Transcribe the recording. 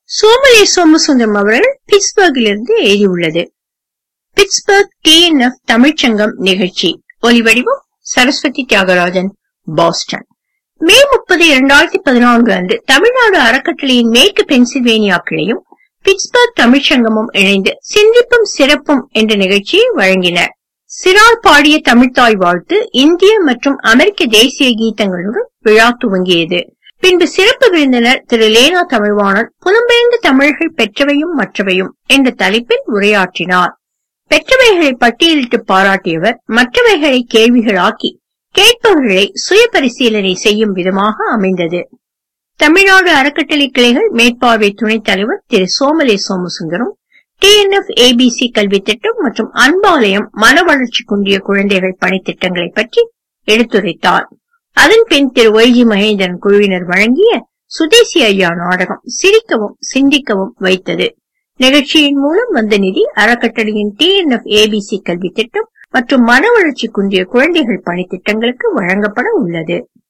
சோமலே சோமசுந்தரம் அவர்கள் பிட்ஸ்பர்கிலிருந்து எழுதியுள்ளது Pittsburgh TNF தமிழ்ச்சங்கம் நிகழ்ச்சி ஒலிவடிவம் சரஸ்வதி தியாகராஜன் பாஸ்டன் மே முப்பது இரண்டாயிரத்தி பதினான்கு அன்று தமிழ்நாடு அறக்கட்டளையின் மேற்கு பென்சில்வேனியா கிளையும் பிட்ஸ்பர்க் தமிழ்ச்சங்கமும் இணைந்து சிந்திப்பும் சிறப்பும் என்ற நிகழ்ச்சியை வழங்கின சிறார் பாடிய தமிழ்த்தாய் வாழ்த்து இந்திய மற்றும் அமெரிக்க தேசிய கீதங்களுடன் விழா துவங்கியது பின்பு சிறப்பு விருந்தினர் திரு லேனா தமிழ்வாணன் புலம்பெயர்ந்த தமிழர்கள் பெற்றவையும் மற்றவையும் என்ற தலைப்பில் உரையாற்றினார் பெற்றவைகளை பட்டியலிட்டு பாராட்டியவர் மற்றவைகளை கேள்விகளாக்கி கேட்பவர்களை சுய பரிசீலனை செய்யும் விதமாக அமைந்தது தமிழ்நாடு அறக்கட்டளை கிளைகள் மேற்பார்வை துணைத் தலைவர் திரு சோமலே சோமசுந்தரம் டிஎன்எஃப் ஏபிசி கல்வி திட்டம் மற்றும் அன்பாலயம் மன வளர்ச்சி குன்றிய குழந்தைகள் பணித்திட்டங்களை பற்றி எடுத்துரைத்தார் அதன் பின் திரு ஒய்ஜி மகேந்திரன் குழுவினர் வழங்கிய சுதேசி ஐயா நாடகம் சிரிக்கவும் சிந்திக்கவும் வைத்தது நிகழ்ச்சியின் மூலம் வந்த நிதி அறக்கட்டளையின் டிஎன்எஃப் ஏபிசி கல்வி திட்டம் மற்றும் மன வளர்ச்சி குன்றிய குழந்தைகள் பணித்திட்டங்களுக்கு வழங்கப்பட உள்ளது